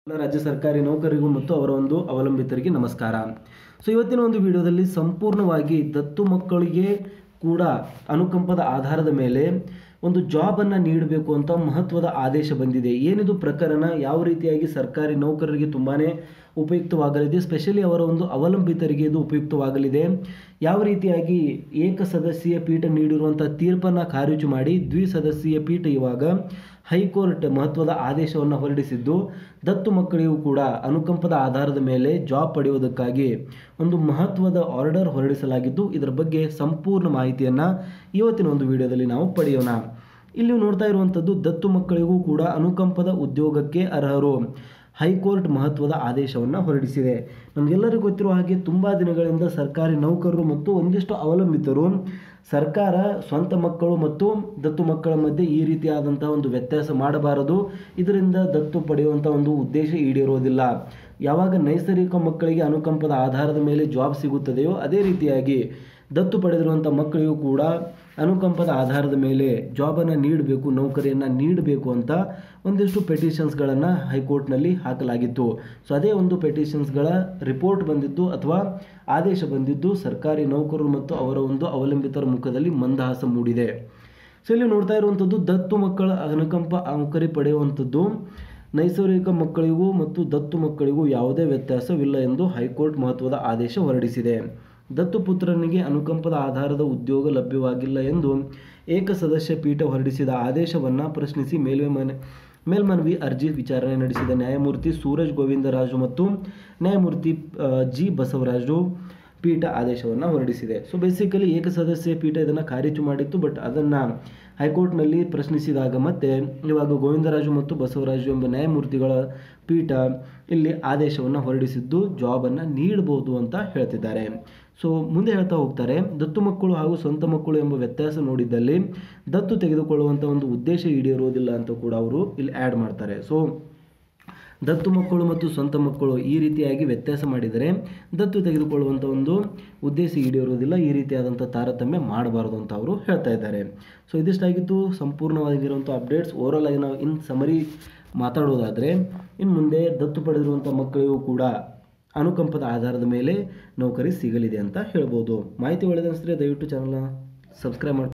ಎಲ್ಲ ರಾಜ್ಯ ಸರ್ಕಾರಿ ನೌಕರಿಗೂ ಮತ್ತು ಅವರ ಒಂದು ಅವಲಂಬಿತರಿಗೆ ನಮಸ್ಕಾರ ಸೊ ಇವತ್ತಿನ ಒಂದು ವಿಡಿಯೋದಲ್ಲಿ ಸಂಪೂರ್ಣವಾಗಿ ದತ್ತು ಮಕ್ಕಳಿಗೆ ಕೂಡ ಅನುಕಂಪದ ಆಧಾರದ ಮೇಲೆ ಒಂದು ಜಾಬನ್ನು ನೀಡಬೇಕು ಅಂತ ಮಹತ್ವದ ಆದೇಶ ಬಂದಿದೆ ಏನಿದು ಪ್ರಕರಣ ಯಾವ ರೀತಿಯಾಗಿ ಸರ್ಕಾರಿ ನೌಕರರಿಗೆ ತುಂಬಾ ಉಪಯುಕ್ತವಾಗಲಿದೆ ಸ್ಪೆಷಲಿ ಅವರ ಒಂದು ಅವಲಂಬಿತರಿಗೆ ಇದು ಉಪಯುಕ್ತವಾಗಲಿದೆ ಯಾವ ರೀತಿಯಾಗಿ ಏಕ ಸದಸ್ಯೀಯ ಪೀಠ ನೀಡಿರುವಂಥ ತೀರ್ಪನ್ನು ಖಾರಿಜು ಮಾಡಿ ದ್ವಿಸದಸ್ಯೀಯ ಪೀಠ ಇವಾಗ ಹೈಕೋರ್ಟ್ ಮಹತ್ವದ ಆದೇಶವನ್ನು ಹೊರಡಿಸಿದ್ದು ದತ್ತು ಮಕ್ಕಳಿಗೂ ಕೂಡ ಅನುಕಂಪದ ಆಧಾರದ ಮೇಲೆ ಜಾಬ್ ಪಡೆಯುವುದಕ್ಕಾಗಿ ಒಂದು ಮಹತ್ವದ ಆರ್ಡರ್ ಹೊರಡಿಸಲಾಗಿದ್ದು ಇದರ ಬಗ್ಗೆ ಸಂಪೂರ್ಣ ಮಾಹಿತಿಯನ್ನು ಇವತ್ತಿನ ಒಂದು ವಿಡಿಯೋದಲ್ಲಿ ನಾವು ಪಡೆಯೋಣ ಇಲ್ಲಿ ನೋಡ್ತಾ ಇರುವಂಥದ್ದು ದತ್ತು ಮಕ್ಕಳಿಗೂ ಕೂಡ ಅನುಕಂಪದ ಉದ್ಯೋಗಕ್ಕೆ ಅರ್ಹರು ಹೈಕೋರ್ಟ್ ಮಹತ್ವದ ಆದೇಶವನ್ನು ಹೊರಡಿಸಿದೆ ನಮಗೆಲ್ಲರಿಗೂ ಗೊತ್ತಿರುವ ಹಾಗೆ ತುಂಬ ದಿನಗಳಿಂದ ಸರ್ಕಾರಿ ನೌಕರರು ಮತ್ತು ಒಂದಿಷ್ಟು ಅವಲಂಬಿತರು ಸರ್ಕಾರ ಸ್ವಂತ ಮಕ್ಕಳು ಮತ್ತು ದತ್ತು ಮಕ್ಕಳ ಮಧ್ಯೆ ಈ ರೀತಿಯಾದಂಥ ಒಂದು ವ್ಯತ್ಯಾಸ ಮಾಡಬಾರದು ಇದರಿಂದ ದತ್ತು ಪಡೆಯುವಂಥ ಒಂದು ಉದ್ದೇಶ ಈಡೇರೋದಿಲ್ಲ ಯಾವಾಗ ನೈಸರ್ಗಿಕ ಮಕ್ಕಳಿಗೆ ಅನುಕಂಪದ ಆಧಾರದ ಮೇಲೆ ಜಾಬ್ ಸಿಗುತ್ತದೆಯೋ ಅದೇ ರೀತಿಯಾಗಿ ದತ್ತು ಪಡೆದಿರುವಂಥ ಮಕ್ಕಳಿಗೂ ಕೂಡ ಅನುಕಂಪದ ಆಧಾರದ ಮೇಲೆ ಜಾಬನ್ನು ನೀಡಬೇಕು ನೌಕರಿಯನ್ನು ನೀಡಬೇಕು ಅಂತ ಒಂದಿಷ್ಟು ಪೆಟಿಷನ್ಸ್ಗಳನ್ನು ಹೈಕೋರ್ಟ್ನಲ್ಲಿ ಹಾಕಲಾಗಿತ್ತು ಸೊ ಅದೇ ಒಂದು ಪೆಟಿಷನ್ಸ್ಗಳ ರಿಪೋರ್ಟ್ ಬಂದಿದ್ದು ಅಥವಾ ಆದೇಶ ಬಂದಿದ್ದು ಸರ್ಕಾರಿ ನೌಕರರು ಮತ್ತು ಅವರ ಒಂದು ಅವಲಂಬಿತರ ಮುಖದಲ್ಲಿ ಮಂದಹಾಸ ಮೂಡಿದೆ ಸೊ ಇಲ್ಲಿ ನೋಡ್ತಾ ಇರುವಂಥದ್ದು ದತ್ತು ಮಕ್ಕಳ ಅನುಕಂಪ ನೌಕರಿ ಪಡೆಯುವಂಥದ್ದು ನೈಸರ್ಗಿಕ ಮಕ್ಕಳಿಗೂ ಮತ್ತು ದತ್ತು ಮಕ್ಕಳಿಗೂ ಯಾವುದೇ ವ್ಯತ್ಯಾಸವಿಲ್ಲ ಎಂದು ಹೈಕೋರ್ಟ್ ಮಹತ್ವದ ಆದೇಶ ಹೊರಡಿಸಿದೆ ದತ್ತು ಪುತ್ರನಿಗೆ ಅನುಕಂಪದ ಆಧಾರದ ಉದ್ಯೋಗ ಲಭ್ಯವಾಗಿಲ್ಲ ಎಂದು ಏಕಸದಸ್ಯ ಪೀಠ ಹೊರಡಿಸಿದ ಆದೇಶವನ್ನು ಪ್ರಶ್ನಿಸಿ ಮೇಲ್ಮನೆ ಮೇಲ್ಮನವಿ ಅರ್ಜಿ ವಿಚಾರಣೆ ನಡೆಸಿದ ನ್ಯಾಯಮೂರ್ತಿ ಸೂರಜ್ ಗೋವಿಂದರಾಜು ಮತ್ತು ನ್ಯಾಯಮೂರ್ತಿ ಆ, ಜಿ ಬಸವರಾಜು ಪೀಠ ಆದೇಶವನ್ನು ಹೊರಡಿಸಿದೆ ಸೊ ಬೇಸಿಕಲಿ ಏಕಸದಸ್ಯ ಪೀಠ ಇದನ್ನು ಖಾರಿಜು ಮಾಡಿತ್ತು ಬಟ್ ಅದನ್ನು ಹೈಕೋರ್ಟ್ನಲ್ಲಿ ಪ್ರಶ್ನಿಸಿದಾಗ ಮತ್ತೆ ಇವಾಗ ಗೋವಿಂದರಾಜು ಮತ್ತು ಬಸವರಾಜು ಎಂಬ ನ್ಯಾಯಮೂರ್ತಿಗಳ ಪೀಠ ಇಲ್ಲಿ ಆದೇಶವನ್ನು ಹೊರಡಿಸಿದ್ದು ಜಾಬನ್ನು ನೀಡಬಹುದು ಅಂತ ಹೇಳ್ತಿದ್ದಾರೆ ಸೊ ಮುಂದೆ ಹೇಳ್ತಾ ಹೋಗ್ತಾರೆ ದತ್ತು ಮಕ್ಕಳು ಹಾಗೂ ಸ್ವಂತ ಮಕ್ಕಳು ಎಂಬ ವ್ಯತ್ಯಾಸ ನೋಡಿದ್ದಲ್ಲಿ ದತ್ತು ತೆಗೆದುಕೊಳ್ಳುವಂಥ ಒಂದು ಉದ್ದೇಶ ಈಡೇರುವುದಿಲ್ಲ ಅಂತ ಕೂಡ ಅವರು ಇಲ್ಲಿ ಆ್ಯಡ್ ಮಾಡ್ತಾರೆ ಸೊ ದತ್ತು ಮಕ್ಕಳು ಮತ್ತು ಸ್ವಂತ ಮಕ್ಕಳು ಈ ರೀತಿಯಾಗಿ ವ್ಯತ್ಯಾಸ ಮಾಡಿದರೆ ದತ್ತು ತೆಗೆದುಕೊಳ್ಳುವಂಥ ಒಂದು ಉದ್ದೇಶ ಈಡೇರುವುದಿಲ್ಲ ಈ ರೀತಿಯಾದಂಥ ತಾರತಮ್ಯ ಮಾಡಬಾರದು ಅಂತ ಅವರು ಹೇಳ್ತಾ ಇದ್ದಾರೆ ಸೊ ಇದಿಷ್ಟಾಗಿತ್ತು ಸಂಪೂರ್ಣವಾಗಿರುವಂಥ ಅಪ್ಡೇಟ್ಸ್ ಓವರಾಲ್ ಆಗಿ ನಾವು ಇನ್ ಸಮರಿ ಮಾತಾಡೋದಾದರೆ ಇನ್ನು ಮುಂದೆ ದತ್ತು ಪಡೆದಿರುವಂಥ ಮಕ್ಕಳಿಗೂ ಕೂಡ ಅನುಕಂಪದ ಆಧಾರದ ಮೇಲೆ ನೌಕರಿ ಸಿಗಲಿದೆ ಅಂತ ಹೇಳ್ಬೋದು ಮಾಹಿತಿ ಒಳ್ಳೆದನಿಸಿದ್ರೆ ದಯವಿಟ್ಟು ಚಾನಲ್ನ ಸಬ್ಸ್ಕ್ರೈಬ್ ಮಾಡಿ